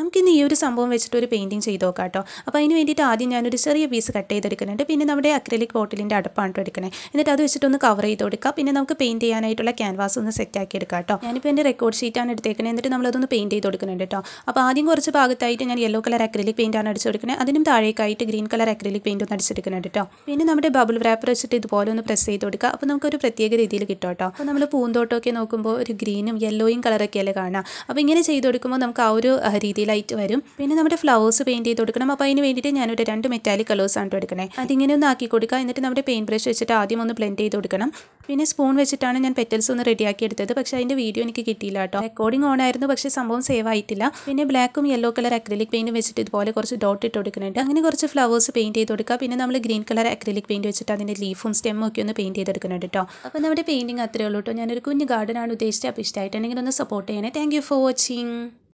നമുക്കിന്ന് ഈ ഒരു സംഭവം വെച്ചിട്ട് ഒരു പെയിൻറ്റിങ് ചെയ്ത് നോക്കാം കേട്ടോ അപ്പോൾ അതിന് വേണ്ടിയിട്ട് ആദ്യം ഞാനൊരു ചെറിയ പീസ് കട്ട് ചെയ്തെടുക്കുന്നുണ്ട് പിന്നെ നമ്മുടെ അക്രലിക് ബോട്ടിലിൻ്റെ അടുപ്പാണ് കേട്ടോ എടുക്കണേ എന്നിട്ട് അത് വെച്ചിട്ടൊന്ന് കവർ ചെയ്ത് കൊടുക്കുക പിന്നെ നമുക്ക് പെയിൻറ്റ് ചെയ്യാനായിട്ടുള്ള ക്യാൻവാസ് ഒന്ന് സെറ്റ് ആക്കി എടുക്കാം കേട്ടോ ഞാനിപ്പോൾ എൻ്റെ റെക്കോർഡ് ഷീറ്റാണ് എടുത്തേക്കുന്നത് എന്നിട്ട് നമ്മളതൊന്ന് പെയിൻറ്റ് ചെയ്ത് കൊടുക്കുന്നുണ്ട് കേട്ടോ അപ്പോൾ ആദ്യം കുറച്ച് ഭാഗത്തായിട്ട് ഞാൻ യെല്ലോ കളർ അക്രലിക് പെയിൻ്റ് ആണ് അടിച്ചു കൊടുക്കുന്നത് അതിനും താഴേക്കായിട്ട് ഗ്രീൻ കളർ അക്രലിക് പെയിൻറ്റ് ഒന്ന് അടിച്ചെടുക്കുന്നുണ്ട് കേട്ടോ പിന്നെ നമ്മുടെ ബബിൾ റാപ്പർ വെച്ചിട്ട് ഇതുപോലെ ഒന്ന് പ്രസ് ചെയ്ത് കൊടുക്കുക അപ്പോൾ നമുക്കൊരു പ്രത്യേക രീതിയിൽ കിട്ടും കേട്ടോ അപ്പോൾ നമ്മൾ പൂന്തോട്ടമൊക്കെ നോക്കുമ്പോൾ ഒരു ഗ്രീനും യെല്ലോയും കളറൊക്കെയല്ലേ കാണാം അപ്പോൾ ഇങ്ങനെ ചെയ്ത് കൊടുക്കുമ്പോൾ നമുക്ക് ആ ഒരു ആ, രീതിയിലായിട്ട് വരും പിന്നെ നമ്മുടെ ഫ്ലവേഴ്സ് പെയിൻറ്റ് ചെയ്ത് കൊടുക്കണം അപ്പോൾ അതിന് വേണ്ടിയിട്ട് ഞാനൊരു രണ്ട് മെറ്റാലിക് കളേഴ്സ് ആണ് എടുക്കണേ അതിങ്ങനെ ഒന്ന് ആക്കി കൊടുക്കുക എന്നിട്ട് നമ്മുടെ പെയിൻറ്റ് ബ്രഷ് വെച്ചിട്ട് ആദ്യം ഒന്ന് ബ്ലെൻഡ് ചെയ്ത് കൊടുക്കണം പിന്നെ സ്പൂൺ വെച്ചിട്ടാണ് ഞാൻ പെറ്റൽസ് ഒന്ന് റെഡിയാക്കി എടുത്തത് പക്ഷേ അതിൻ്റെ വീഡിയോ എനിക്ക് കിട്ടിയില്ല കേട്ടോ റെക്കോർഡിംഗ് ഓൺ ആയിരുന്നു പക്ഷേ സംഭവം സേവ് ആയിട്ടില്ല പിന്നെ ബ്ലാക്കും യെല്ലോ കളർ അക്രലിക് പെയിൻറ്റ് വെച്ചിട്ട് ഇതുപോലെ കുറച്ച് ഡോട്ട് ഇട്ട് കൊടുക്കുന്നുണ്ട് അങ്ങനെ കുറച്ച് ഫ്ലവേഴ്സ് പെയിൻറ്റ് ചെയ്ത് കൊടുക്കുക പിന്നെ നമ്മൾ ഗ്രീൻ കളർ അക്രലിക് പെയിൻറ്റ് വെച്ചിട്ട് അതിൻ്റെ ലീഫും സ്റ്റെമ്മും ഒക്കെ ഒന്ന് പെയിൻറ്റ് ചെയ്തെടുക്കുന്നുണ്ട് കേട്ടോ അപ്പോൾ നമ്മുടെ പെയിൻറ്റിങ് അത്രയേ ഉള്ളൂ കേട്ടോ ഞാനൊരു കുഞ്ഞ് ഗാർഡനാണ് ഉദ്ദേശിച്ചത് അപ്പോൾ ഇഷ്ടമായിട്ടുണ്ടെങ്കിൽ ഒന്ന് സപ്പോർട്ട് ചെയ്യണേ താങ്ക് യു ഫോർ വാച്ചിങ്